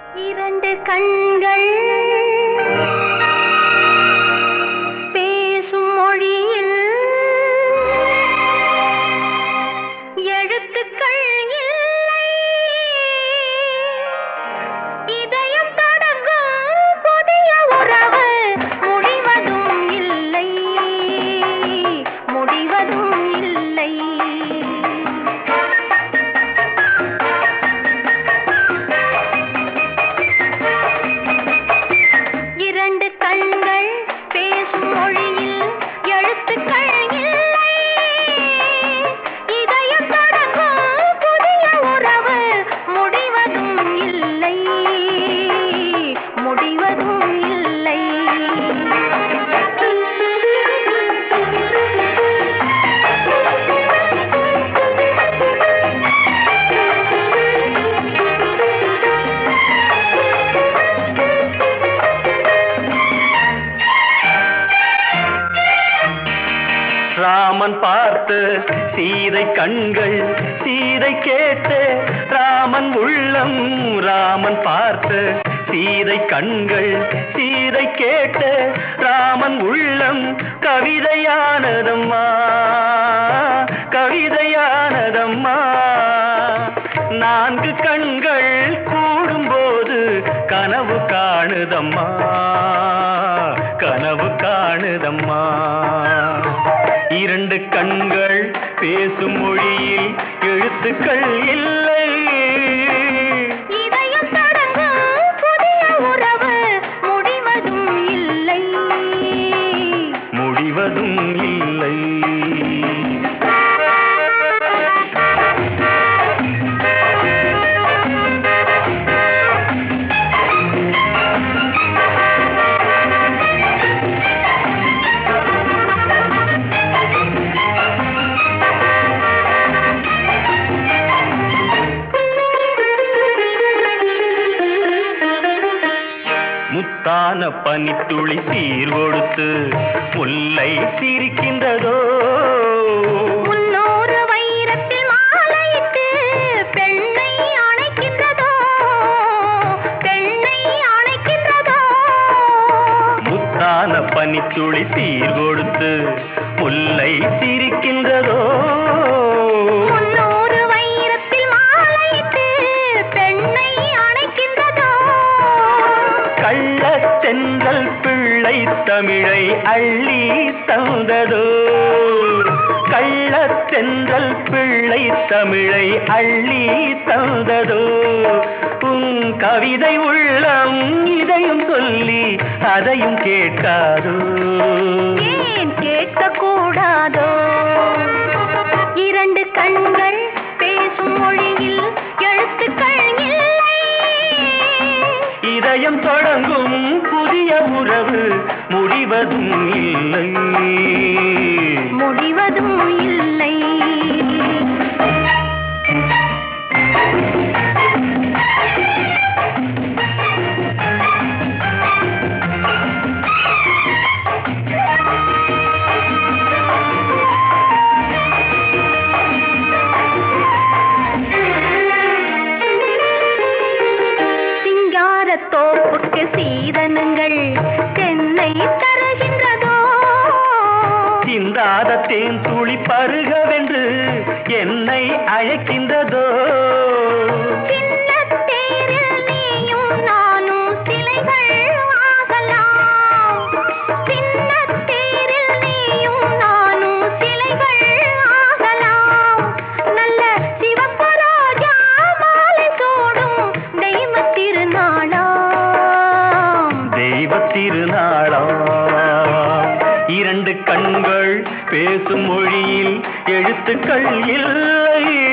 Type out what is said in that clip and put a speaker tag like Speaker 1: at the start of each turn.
Speaker 1: இரண்டு கண்கள் பேசும் மொழியில் எழுத்துக்கள் இல்லை இதயம் தொடங்கும் புதிய உறவு முடிவதும் இல்லை முடிவதும் இல்லை இரண்டு கண்கள் பேசும் மொழியில் எழுத்துக்கள் இல்லை இதயம் தொடங்கும் புதிய உறவு முடிவதும் இல்லை முடிவதும் இல்லை
Speaker 2: ராமன் பார்த்து சீதை கண்கள் சீதை கேட்டு ராமன் உள்ளம் ராமன் பார்த்து சீதை கண்கள் சீதை கேட்டு ராமன் உள்ளம் கவிதையானதம்மா கவிதையானதம்மா நான்கு கண்கள் கூடும்போது கனவு காணுதம்மா கனவு காணுதம்மா இரண்டு கண்கள் பேசும் மொழியில் எழுத்துக்கள் இல்லை
Speaker 1: இதயம் தொடங்கும் புதிய உறவு முடிவதும் இல்லை
Speaker 2: முடிவதும் இல்லை முத்தான பனித்துளி சீர் கொடுத்து முல்லை சிரிக்கின்றதோ
Speaker 1: முன்னூறு வைரத்தில் மாலையிட்டு பெண்ணை அணைக்கின்றதோ பெண்ணை அணைக்கின்றதோ
Speaker 2: முத்தான பனித்துளி சீர் கொடுத்து முல்லை சிரிக்கின்றதோ
Speaker 1: முன்னூறு வைரத்தில் மாலையிட்டு பெண்ணை அணைக்கின்றதோ
Speaker 2: கள்ளத்தென்றல் பிள்ளை தமிழை அள்ளி தந்ததோ கள்ளத்தென்றல் பிள்ளை தமிழை அள்ளி தந்ததோ உன் கவிதை உள்ளம் இதையும் சொல்லி அதையும் கேட்காதோ
Speaker 1: ஏன் கேட்கக்கூடாதோ இரண்டு கண்கள் பேசும் மொழியில் எழுத்துக்கள் இல்லை
Speaker 2: இதயம் தொடங்கும் புதிய உறவு முடிவதும் இல்லை
Speaker 1: முடிவதும் இல்லை சிங்காரத் தோப்புக்கு சீதனங்கள் தென்னை தருகின்றதோ
Speaker 2: சிந்தாத தேன் துளி பருகவென்று என்னை அழைக்கின்றதோ
Speaker 1: சின்னத் தேரில் நீயும் நானும் சிலைகள் ஆகலாம் சின்னத் தேரில் நீயும் நானும் சிலைகள் ஆகலாம் நல்ல சிவப்பு ரோஜா மாலை சூடும் தெய்வத் திருநாளாம்
Speaker 2: தெய்வ திருநாளா இரண்டு கண்கள் பேசும் மொழியில் எழுத்துக்கள் இல்லை